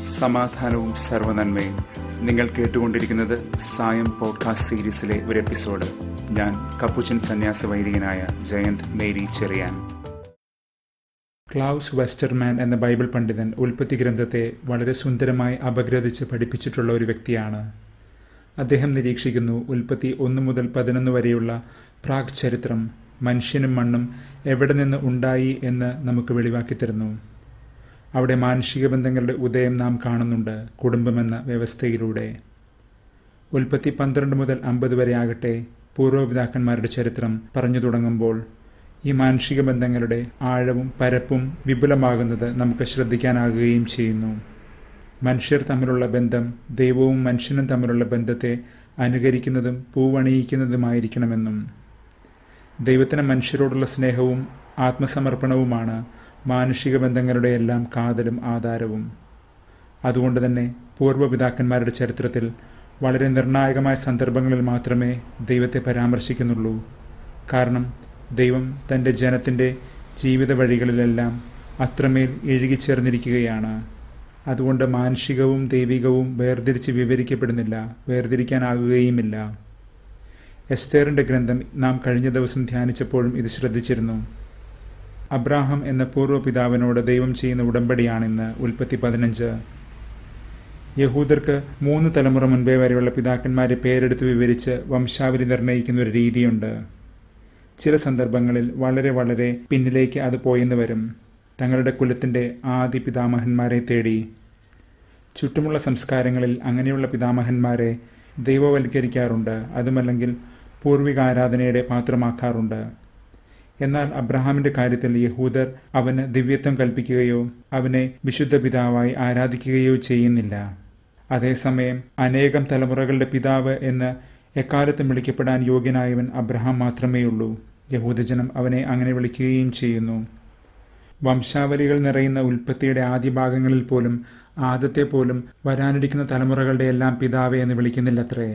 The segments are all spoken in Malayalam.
സമാധാനവും സർവനന്മയും നിങ്ങൾ കേട്ടുകൊണ്ടിരിക്കുന്നത് സായം പോഡ്കാസ്റ്റ് സീരീസിലെ ഒരു എപ്പിസോഡ് ഞാൻ കപ്പുച്ചൻ സന്യാസ വൈദികനായ Jayant Mary Cheriyan Klaus Westermann എന്ന ബൈബിൾ പണ്ഡിതൻ ഉൽപ്പത്തി ഗ്രന്ഥത്തെ വളരെ സുന്ദരമായി അപഗ്രഥിച്ച് പഠിപ്പിച്ചിട്ടുള്ള ഒരു വ്യക്തിയാണ് അദ്ദേഹം നിരീക്ഷിക്കുന്നു ഉൽപ്പത്തി ഒന്ന് മുതൽ പതിനൊന്ന് വരെയുള്ള പ്രാഗ് ചരിത്രം മനുഷ്യനും മണ്ണും എവിടെ നിന്ന് ഉണ്ടായി എന്ന് നമുക്ക് വെളിവാക്കി തരുന്നു അവിടെ മാനുഷിക ബന്ധങ്ങളുടെ ഉദയം നാം കാണുന്നുണ്ട് കുടുംബമെന്ന വ്യവസ്ഥയിലൂടെ ഉൽപ്പത്തി പന്ത്രണ്ട് മുതൽ അമ്പത് വരെ ആകട്ടെ പൂർവ്വപിതാക്കന്മാരുടെ ചരിത്രം പറഞ്ഞു തുടങ്ങുമ്പോൾ ഈ മാനുഷിക ബന്ധങ്ങളുടെ ആഴവും പരപ്പും വിപുലമാകുന്നത് നമുക്ക് ശ്രദ്ധിക്കാനാകുകയും ചെയ്യുന്നു മനുഷ്യർ തമ്മിലുള്ള ബന്ധം ദൈവവും മനുഷ്യനും തമ്മിലുള്ള ബന്ധത്തെ അനുകരിക്കുന്നതും പൂവണിയിക്കുന്നതുമായിരിക്കണമെന്നും ദൈവത്തിന് മനുഷ്യരോടുള്ള സ്നേഹവും ആത്മസമർപ്പണവുമാണ് മാനുഷിക ബന്ധങ്ങളുടെ എല്ലാം കാതലും ആധാരവും അതുകൊണ്ട് തന്നെ പൂർവ്വപിതാക്കന്മാരുടെ ചരിത്രത്തിൽ വളരെ നിർണായകമായ സന്ദർഭങ്ങളിൽ മാത്രമേ ദൈവത്തെ പരാമർശിക്കുന്നുള്ളൂ കാരണം ദൈവം തൻ്റെ ജനത്തിൻ്റെ ജീവിത വഴികളിലെല്ലാം അത്രമേൽ ഇഴുകിച്ചേർന്നിരിക്കുകയാണ് അതുകൊണ്ട് മാനുഷികവും ദൈവികവും വേർതിരിച്ച് വിവരിക്കപ്പെടുന്നില്ല വേർതിരിക്കാനാകുകയുമില്ല എസ്തേറിൻ്റെ ഗ്രന്ഥം നാം കഴിഞ്ഞ ദിവസം ധ്യാനിച്ചപ്പോഴും ഇത് ശ്രദ്ധിച്ചിരുന്നു അബ്രാഹം എന്ന പൂർവ്വപിതാവിനോട് ദൈവം ചെയ്യുന്ന ഉടമ്പടിയാണിന്ന് ഉൽപ്പത്തി പതിനഞ്ച് യഹൂദർക്ക് മൂന്ന് തലമുറ മുൻപേ വരെയുള്ള പിതാക്കന്മാരെ പേരെടുത്ത് വിവരിച്ച് വംശാവലി നിർണ്ണയിക്കുന്ന ഒരു രീതിയുണ്ട് ചില സന്ദർഭങ്ങളിൽ വളരെ വളരെ പിന്നിലേക്ക് അത് പോയെന്ന് വരും തങ്ങളുടെ കുലത്തിൻ്റെ ആദ്യ പിതാമഹന്മാരെ തേടി ചുറ്റുമുള്ള സംസ്കാരങ്ങളിൽ അങ്ങനെയുള്ള പിതാമഹന്മാരെ ദൈവവൽക്കരിക്കാറുണ്ട് അതുമല്ലെങ്കിൽ പൂർവികാരാധനയുടെ പാത്രമാക്കാറുണ്ട് എന്നാൽ അബ്രഹാമിന്റെ കാര്യത്തിൽ യഹൂദർ അവന് ദിവ്യത്വം കൽപ്പിക്കുകയോ അവനെ വിശുദ്ധ പിതാവായി ആരാധിക്കുകയോ ചെയ്യുന്നില്ല അതേസമയം അനേകം തലമുറകളുടെ പിതാവ് എന്ന് എക്കാലത്തും വിളിക്കപ്പെടാൻ യോഗ്യനായവൻ അബ്രഹാം മാത്രമേയുള്ളൂ യഹൂദജനം അവനെ അങ്ങനെ വിളിക്കുകയും ചെയ്യുന്നു വംശാവലികൾ നിറയുന്ന ഉൽപ്പത്തിയുടെ ആദ്യ ഭാഗങ്ങളിൽ പോലും ആദത്തെ പോലും വരാനിരിക്കുന്ന തലമുറകളുടെ എല്ലാം പിതാവെ എന്ന് വിളിക്കുന്നില്ലത്രേ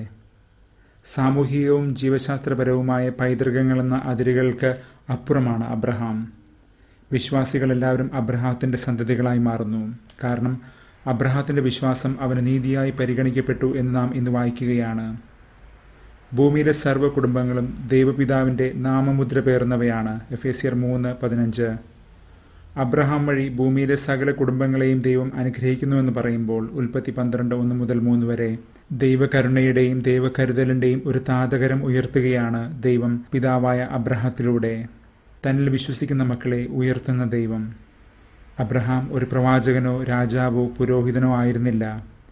സാമൂഹികവും ജീവശാസ്ത്രപരവുമായ പൈതൃകങ്ങളെന്ന അതിരുകൾക്ക് അപ്പുറമാണ് അബ്രഹാം വിശ്വാസികളെല്ലാവരും അബ്രഹാത്തിന്റെ സന്തതികളായി മാറുന്നു കാരണം അബ്രഹാത്തിന്റെ വിശ്വാസം അവന് നീതിയായി പരിഗണിക്കപ്പെട്ടു എന്ന് നാം ഇന്ന് വായിക്കുകയാണ് ഭൂമിയിലെ സർവ്വ കുടുംബങ്ങളും ദൈവപിതാവിന്റെ നാമമുദ്ര പേർന്നവയാണ് എഫ് എ സിയർ മൂന്ന് പതിനഞ്ച് അബ്രഹാം വഴി ഭൂമിയിലെ സകല കുടുംബങ്ങളെയും ദൈവം അനുഗ്രഹിക്കുന്നുവെന്ന് പറയുമ്പോൾ ഉൽപ്പത്തി പന്ത്രണ്ട് ഒന്ന് മുതൽ മൂന്ന് വരെ ദൈവകരുണയുടെയും ദൈവകരുതലിന്റെയും ഒരു താതകരം ഉയർത്തുകയാണ് ദൈവം പിതാവായ അബ്രഹത്തിലൂടെ തന്നിൽ വിശ്വസിക്കുന്ന മക്കളെ ഉയർത്തുന്ന ദൈവം അബ്രഹാം ഒരു പ്രവാചകനോ രാജാവോ പുരോഹിതനോ ആയിരുന്നില്ല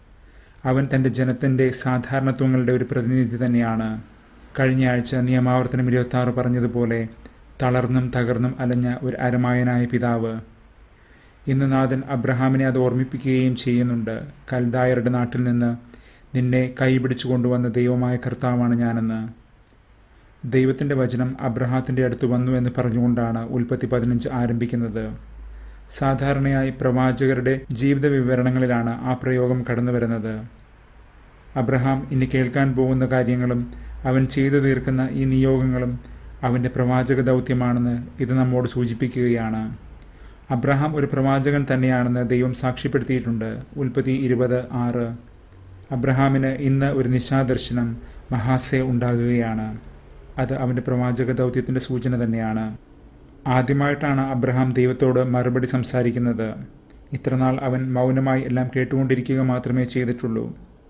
അവൻ തന്റെ ജനത്തിന്റെ സാധാരണത്വങ്ങളുടെ ഒരു പ്രതിനിധി തന്നെയാണ് കഴിഞ്ഞ ആഴ്ച നിയമാവർത്തനം ഇരുപത്തി ആറ് പറഞ്ഞതുപോലെ തളർന്നും തകർന്നും അലഞ്ഞ ഒരു അരമായനായ പിതാവ് ഇന്ന് നാഥൻ അബ്രഹാമിനെ അത് ഓർമ്മിപ്പിക്കുകയും ചെയ്യുന്നുണ്ട് കൽദായരുടെ നാട്ടിൽ നിന്ന് നിന്നെ കൈപിടിച്ചു കൊണ്ടുവന്ന ദൈവമായ കർത്താവാണ് ഞാനെന്ന് ദൈവത്തിന്റെ വചനം അബ്രഹാത്തിന്റെ അടുത്ത് വന്നു എന്ന് പറഞ്ഞുകൊണ്ടാണ് ഉൽപ്പത്തി പതിനഞ്ച് ആരംഭിക്കുന്നത് സാധാരണയായി പ്രവാചകരുടെ ജീവിത വിവരണങ്ങളിലാണ് ആ പ്രയോഗം കടന്നു വരുന്നത് അബ്രഹാം ഇനി കേൾക്കാൻ പോകുന്ന കാര്യങ്ങളും അവൻ ചെയ്തു തീർക്കുന്ന ഈ നിയോഗങ്ങളും അവന്റെ പ്രവാചക ദൗത്യമാണെന്ന് ഇത് നമ്മോട് സൂചിപ്പിക്കുകയാണ് അബ്രഹാം ഒരു പ്രവാചകൻ തന്നെയാണെന്ന് ദൈവം സാക്ഷ്യപ്പെടുത്തിയിട്ടുണ്ട് ഉൽപ്പത്തി ഇരുപത് ആറ് അബ്രഹാമിന് ഇന്ന് ഒരു നിശാദർശനം മഹാസെ ഉണ്ടാകുകയാണ് അത് അവന്റെ പ്രവാചക ദൗത്യത്തിന്റെ സൂചന തന്നെയാണ് ആദ്യമായിട്ടാണ് അബ്രഹാം ദൈവത്തോട് മറുപടി സംസാരിക്കുന്നത് ഇത്രനാൾ അവൻ മൗനമായി എല്ലാം കേട്ടുകൊണ്ടിരിക്കുക മാത്രമേ ചെയ്തിട്ടുള്ളൂ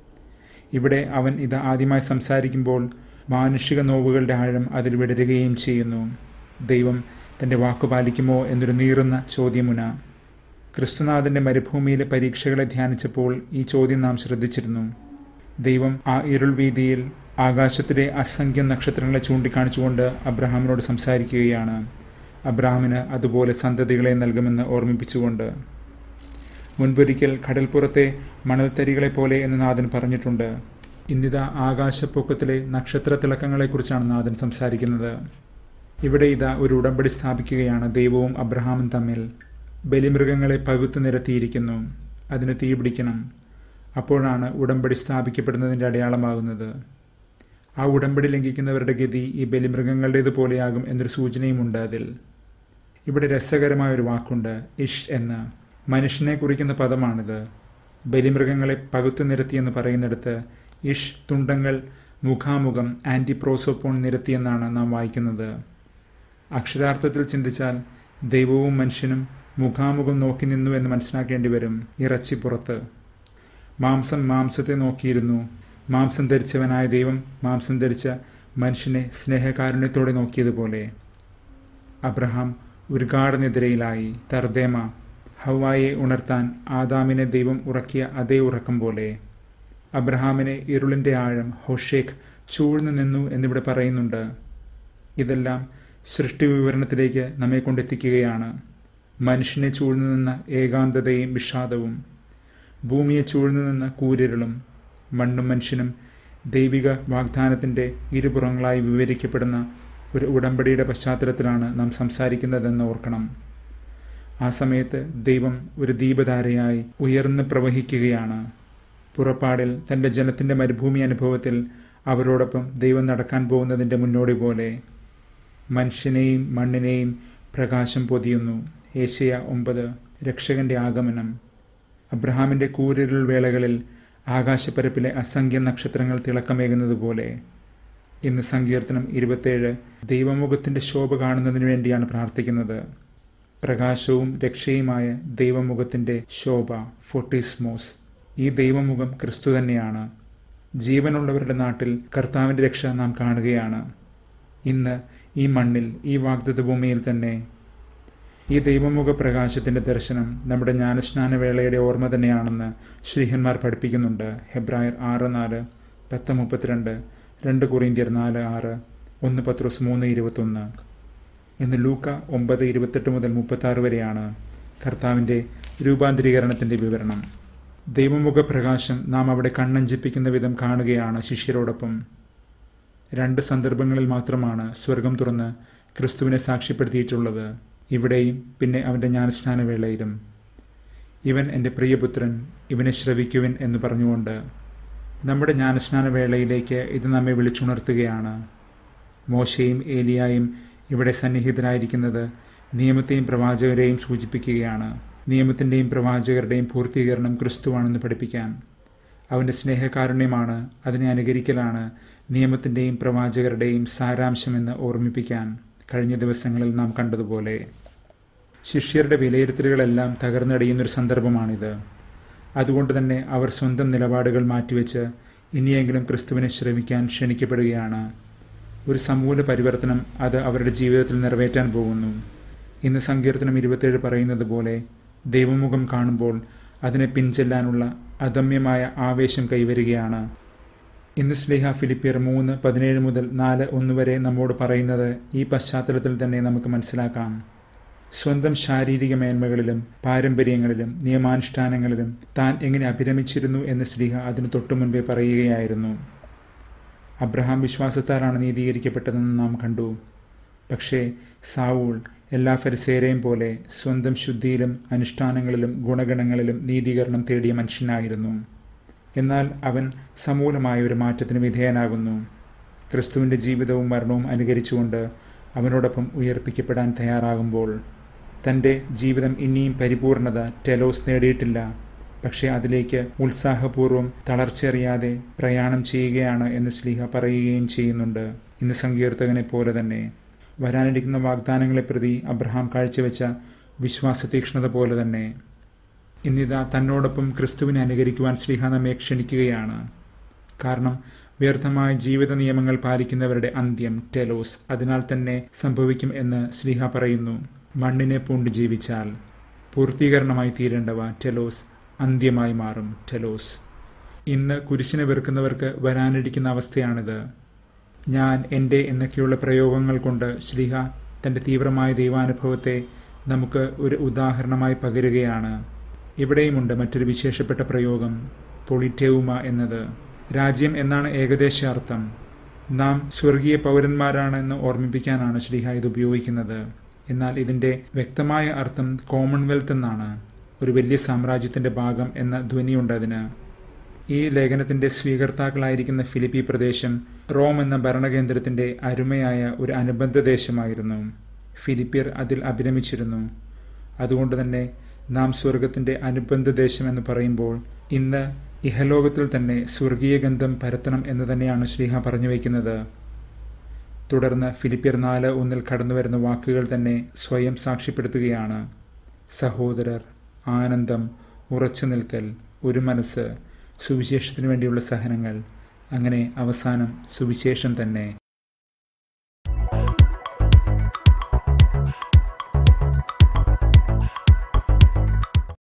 ഇവിടെ അവൻ ഇത് ആദ്യമായി സംസാരിക്കുമ്പോൾ മാനുഷിക നോവുകളുടെ ആഴം അതിൽ വിടരുകയും ചെയ്യുന്നു ദൈവം തന്റെ വാക്കു പാലിക്കുമോ എന്നൊരു നീറുന്ന ചോദ്യമുന ക്രിസ്തുനാഥന്റെ മരുഭൂമിയിലെ പരീക്ഷകളെ ധ്യാനിച്ചപ്പോൾ ഈ ചോദ്യം നാം ശ്രദ്ധിച്ചിരുന്നു ദൈവം ആ ഇരുൾ വീതിയിൽ ആകാശത്തിലെ അസംഖ്യം നക്ഷത്രങ്ങളെ ചൂണ്ടിക്കാണിച്ചുകൊണ്ട് അബ്രഹാമിനോട് സംസാരിക്കുകയാണ് അബ്രഹാമിന് അതുപോലെ സന്തതികളെ നൽകുമെന്ന് ഓർമ്മിപ്പിച്ചുകൊണ്ട് മുൻപൊരിക്കൽ കടൽപ്പുറത്തെ മണൽത്തരികളെ പോലെ എന്ന് നാഥൻ പറഞ്ഞിട്ടുണ്ട് ഇന്നിതാ ആകാശപ്പൊക്കത്തിലെ നക്ഷത്ര തിളക്കങ്ങളെക്കുറിച്ചാണ് നാഥൻ സംസാരിക്കുന്നത് ഇവിടെ ഇതാ ഒരു ഉടമ്പടി സ്ഥാപിക്കുകയാണ് ദൈവവും അബ്രഹാമും തമ്മിൽ ബലിമൃഗങ്ങളെ പകുത്തു നിരത്തിയിരിക്കുന്നു അതിന് തീപിടിക്കണം അപ്പോഴാണ് ഉടമ്പടി സ്ഥാപിക്കപ്പെടുന്നതിൻ്റെ അടയാളമാകുന്നത് ആ ഉടമ്പടി ലംഘിക്കുന്നവരുടെ ഗതി ഈ ബലിമൃഗങ്ങളുടേതുപോലെയാകും എന്നൊരു സൂചനയുമുണ്ട് അതിൽ ഇവിടെ രസകരമായ ഒരു വാക്കുണ്ട് ഇഷ് എന്ന് മനുഷ്യനെ കുറിക്കുന്ന പദമാണിത് ബലിമൃഗങ്ങളെ പകുത്തു നിരത്തിയെന്ന് പറയുന്നിടത്ത് ഇഷ് തുണ്ടങ്ങൾ മുഖാമുഖം ആന്റിപ്രോസോപ്പോൺ നിരത്തിയെന്നാണ് നാം വായിക്കുന്നത് അക്ഷരാർത്ഥത്തിൽ ചിന്തിച്ചാൽ ദൈവവും മനുഷ്യനും മുഖാമുഖം നോക്കി നിന്നു എന്ന് മനസ്സിലാക്കേണ്ടി വരും ഇറച്ചി പുറത്ത് മാംസം മാംസത്തെ നോക്കിയിരുന്നു മാംസം ധരിച്ചവനായ ദൈവം മാംസം ധരിച്ച മനുഷ്യനെ സ്നേഹകാരുണ്യത്തോടെ നോക്കിയതുപോലെ അബ്രഹാം ഉദ്ഘാടനെതിരയിലായി തർദേമ ഹവായെ ഉണർത്താൻ ആദാമിനെ ദൈവം ഉറക്കിയ അതേ ഉറക്കം പോലെ അബ്രഹാമിനെ ഇരുളിന്റെ ആഴം ഹൊഷേഖ് ചൂഴ്ന്നു നിന്നു എന്നിവിടെ പറയുന്നുണ്ട് ഇതെല്ലാം സൃഷ്ടി വിവരണത്തിലേക്ക് നമ്മെ കൊണ്ടെത്തിക്കുകയാണ് മനുഷ്യനെ ചൂഴ്ന്നു നിന്ന ഏകാന്തതയും വിഷാദവും ഭൂമിയെ ചൂഴ്ന്നു നിന്ന കൂരിരുളും മണ്ണും മനുഷ്യനും ദൈവിക വാഗ്ദാനത്തിന്റെ ഇരുപുറങ്ങളായി വിവരിക്കപ്പെടുന്ന ഒരു ഉടമ്പടിയുടെ പശ്ചാത്തലത്തിലാണ് നാം സംസാരിക്കുന്നതെന്ന് ഓർക്കണം ആ സമയത്ത് ദൈവം ഒരു ദീപധാരയായി ഉയർന്ന് പ്രവഹിക്കുകയാണ് പുറപ്പാടിൽ തന്റെ ജനത്തിന്റെ മരുഭൂമി അനുഭവത്തിൽ അവരോടൊപ്പം ദൈവം നടക്കാൻ പോകുന്നതിന്റെ മുന്നോടി പോലെ മനുഷ്യനെയും മണ്ണിനെയും പ്രകാശം പൊതിയുന്നു ഏഷ്യ ഒമ്പത് രക്ഷകന്റെ ആഗമനം അബ്രഹാമിന്റെ കൂരിരുൾ വേളകളിൽ ആകാശപ്പരപ്പിലെ അസംഖ്യ നക്ഷത്രങ്ങൾ തിളക്കമേകുന്നത് പോലെ ഇന്ന് സങ്കീർത്തനം ഇരുപത്തേഴ് ദൈവമുഖത്തിന്റെ ശോഭ കാണുന്നതിന് വേണ്ടിയാണ് പ്രാർത്ഥിക്കുന്നത് പ്രകാശവും രക്ഷയുമായ ദൈവമുഖത്തിന്റെ ശോഭ ഫോട്ടിസ്മോസ് ഈ ദൈവമുഖം ക്രിസ്തു തന്നെയാണ് ജീവനുള്ളവരുടെ നാട്ടിൽ കർത്താവിന്റെ രക്ഷ നാം കാണുകയാണ് ഇന്ന് ഈ മണ്ണിൽ ഈ വാഗ്ദത്ത ഭൂമിയിൽ തന്നെ ഈ ദൈവമുഖ പ്രകാശത്തിന്റെ ദർശനം നമ്മുടെ ജ്ഞാനസ്നാന വേളയുടെ ഓർമ്മ തന്നെയാണെന്ന് ശ്രീഹന്മാർ പഠിപ്പിക്കുന്നുണ്ട് ഹെബ്രായർ ആറ് നാല് പത്ത് മുപ്പത്തിരണ്ട് രണ്ട് കുറിന്ത്യർ നാല് ആറ് ഒന്ന് പത്രോസ് മൂന്ന് ഇരുപത്തൊന്ന് ഇന്ന് ലൂക്ക ഒമ്പത് ഇരുപത്തെട്ട് മുതൽ മുപ്പത്തി ആറ് വരെയാണ് കർത്താവിന്റെ രൂപാന്തരീകരണത്തിന്റെ വിവരണം ദൈവമുഖ പ്രകാശം നാം അവിടെ കണ്ണഞ്ചിപ്പിക്കുന്ന വിധം കാണുകയാണ് ശിഷ്യരോടൊപ്പം രണ്ട് സന്ദർഭങ്ങളിൽ മാത്രമാണ് സ്വർഗം തുറന്ന് ക്രിസ്തുവിനെ സാക്ഷ്യപ്പെടുത്തിയിട്ടുള്ളത് ഇവിടെയും പിന്നെ അവന്റെ ജ്ഞാനസ്നാന വേളയിലും ഇവൻ എൻ്റെ പ്രിയപുത്രൻ ഇവനെ ശ്രവിക്കുവിൻ എന്ന് പറഞ്ഞുകൊണ്ട് നമ്മുടെ ജ്ഞാനസ്നാന വേളയിലേക്ക് ഇത് നമ്മെ വിളിച്ചുണർത്തുകയാണ് മോശയും ഏലിയായും ഇവിടെ സന്നിഹിതരായിരിക്കുന്നത് നിയമത്തെയും പ്രവാചകരെയും സൂചിപ്പിക്കുകയാണ് നിയമത്തിൻ്റെയും പ്രവാചകരുടെയും പൂർത്തീകരണം ക്രിസ്തുവാണെന്ന് പഠിപ്പിക്കാൻ അവൻ്റെ സ്നേഹകാരുണ്യമാണ് അതിനെ അനുകരിക്കലാണ് നിയമത്തിൻ്റെയും പ്രവാചകരുടെയും സാരാംശമെന്ന് ഓർമ്മിപ്പിക്കാൻ കഴിഞ്ഞ ദിവസങ്ങളിൽ നാം കണ്ടതുപോലെ ശിഷ്യരുടെ വിലയിരുത്തലുകളെല്ലാം തകർന്നടിയുന്നൊരു സന്ദർഭമാണിത് അതുകൊണ്ട് തന്നെ അവർ സ്വന്തം നിലപാടുകൾ മാറ്റിവെച്ച് ഇനിയെങ്കിലും ക്രിസ്തുവിനെ ശ്രമിക്കാൻ ക്ഷണിക്കപ്പെടുകയാണ് ഒരു സമൂല പരിവർത്തനം അത് അവരുടെ ജീവിതത്തിൽ നിറവേറ്റാൻ പോകുന്നു ഇന്ന് സങ്കീർത്തനം ഇരുപത്തേഴ് പറയുന്നത് പോലെ ദൈവമുഖം കാണുമ്പോൾ അതിനെ പിൻചെല്ലാനുള്ള അദമ്യമായ ആവേശം കൈവരികയാണ് ഇന്ന് സ്ലേഹ ഫിലിപ്പിയർ മൂന്ന് പതിനേഴ് മുതൽ നാല് ഒന്ന് വരെ നമ്മോട് പറയുന്നത് ഈ പശ്ചാത്തലത്തിൽ തന്നെ നമുക്ക് മനസ്സിലാക്കാം സ്വന്തം ശാരീരിക മേന്മകളിലും പാരമ്പര്യങ്ങളിലും നിയമാനുഷ്ഠാനങ്ങളിലും താൻ എങ്ങനെ അഭിരമിച്ചിരുന്നു എന്ന് ശ്രീഹ അതിന് തൊട്ടു മുൻപേ പറയുകയായിരുന്നു അബ്രഹാം വിശ്വാസത്താലാണ് നീതീകരിക്കപ്പെട്ടതെന്ന് നാം കണ്ടു പക്ഷേ സാവൂൾ എല്ലാ ഫരിസേരെയും പോലെ സ്വന്തം ശുദ്ധിയിലും അനുഷ്ഠാനങ്ങളിലും ഗുണഗണങ്ങളിലും നീതീകരണം തേടിയ മനുഷ്യനായിരുന്നു എന്നാൽ അവൻ സമൂലമായ ഒരു മാറ്റത്തിന് വിധേയനാകുന്നു ക്രിസ്തുവിൻ്റെ ജീവിതവും മരണവും അനുകരിച്ചുകൊണ്ട് അവനോടൊപ്പം ഉയർപ്പിക്കപ്പെടാൻ തയ്യാറാകുമ്പോൾ തൻ്റെ ജീവിതം ഇനിയും പരിപൂർണത ടെലോസ് നേടിയിട്ടില്ല പക്ഷേ അതിലേക്ക് ഉത്സാഹപൂർവ്വം തളർച്ചറിയാതെ പ്രയാണം ചെയ്യുകയാണ് എന്ന് ശ്ലീഹ പറയുകയും ചെയ്യുന്നുണ്ട് ഇന്ന് സങ്കീർത്തകനെ പോലെ തന്നെ വരാനിരിക്കുന്ന വാഗ്ദാനങ്ങളെ പ്രതി അബ്രഹാം കാഴ്ചവെച്ച വിശ്വാസ തീക്ഷ്ണത പോലെ തന്നെ ഇന്നിതാ തന്നോടൊപ്പം ക്രിസ്തുവിനെ അനുകരിക്കുവാൻ ശ്രീഹ നമ്മെ ക്ഷണിക്കുകയാണ് കാരണം വ്യർത്ഥമായ ജീവിത നിയമങ്ങൾ പാലിക്കുന്നവരുടെ അന്ത്യം ടെലോസ് അതിനാൽ തന്നെ സംഭവിക്കും എന്ന് ശ്രീഹ പറയുന്നു മണ്ണിനെ പൂണ്ട് ജീവിച്ചാൽ പൂർത്തീകരണമായി തീരേണ്ടവ ടെലോസ് അന്ത്യമായി മാറും ടെലോസ് ഇന്ന് കുരിശിനെ വെറുക്കുന്നവർക്ക് വരാനിരിക്കുന്ന അവസ്ഥയാണിത് ഞാൻ എൻ്റെ എന്നൊക്കെയുള്ള പ്രയോഗങ്ങൾ കൊണ്ട് ശ്രീഹ തൻ്റെ തീവ്രമായ ദൈവാനുഭവത്തെ നമുക്ക് ഒരു ഉദാഹരണമായി പകരുകയാണ് ഇവിടെയുമുണ്ട് മറ്റൊരു വിശേഷപ്പെട്ട പ്രയോഗം പൊളിറ്റേവുമ എന്നത് രാജ്യം എന്നാണ് ഏകദേശ അർത്ഥം നാം സ്വർഗീയ പൗരന്മാരാണെന്ന് ഓർമ്മിപ്പിക്കാനാണ് ശ്രീഹ ഇത് ഉപയോഗിക്കുന്നത് എന്നാൽ ഇതിൻ്റെ വ്യക്തമായ അർത്ഥം കോമൺവെൽത്ത് എന്നാണ് ഒരു വലിയ സാമ്രാജ്യത്തിന്റെ ഭാഗം എന്ന ധ്വനിയുണ്ട് അതിന് ഈ ലേഖനത്തിന്റെ സ്വീകർത്താക്കളായിരിക്കുന്ന ഫിലിപ്പി പ്രദേശം റോം എന്ന ഭരണകേന്ദ്രത്തിന്റെ അരുമയായ ഒരു അനുബന്ധ ദേശമായിരുന്നു ഫിലിപ്പിയർ അതിൽ അഭിരമിച്ചിരുന്നു അതുകൊണ്ട് തന്നെ നാം സ്വർഗത്തിന്റെ അനുബന്ധ ദേശം എന്ന് പറയുമ്പോൾ ഇന്ന് ഇഹലോകത്തിൽ തന്നെ സ്വർഗീയ ഗന്ധം പരത്തണം എന്ന് തന്നെയാണ് ശ്രീഹ പറഞ്ഞു വയ്ക്കുന്നത് തുടർന്ന് ഫിലിപ്പിയർ നാല് ഒന്നിൽ കടന്നുവരുന്ന വാക്കുകൾ തന്നെ സ്വയം സാക്ഷ്യപ്പെടുത്തുകയാണ് സഹോദരർ ആനന്ദം ഉറച്ചു നിൽക്കൽ ഒരു മനസ്സ് സുവിശേഷത്തിനു വേണ്ടിയുള്ള സഹനങ്ങൾ അങ്ങനെ അവസാനം സുവിശേഷം തന്നെ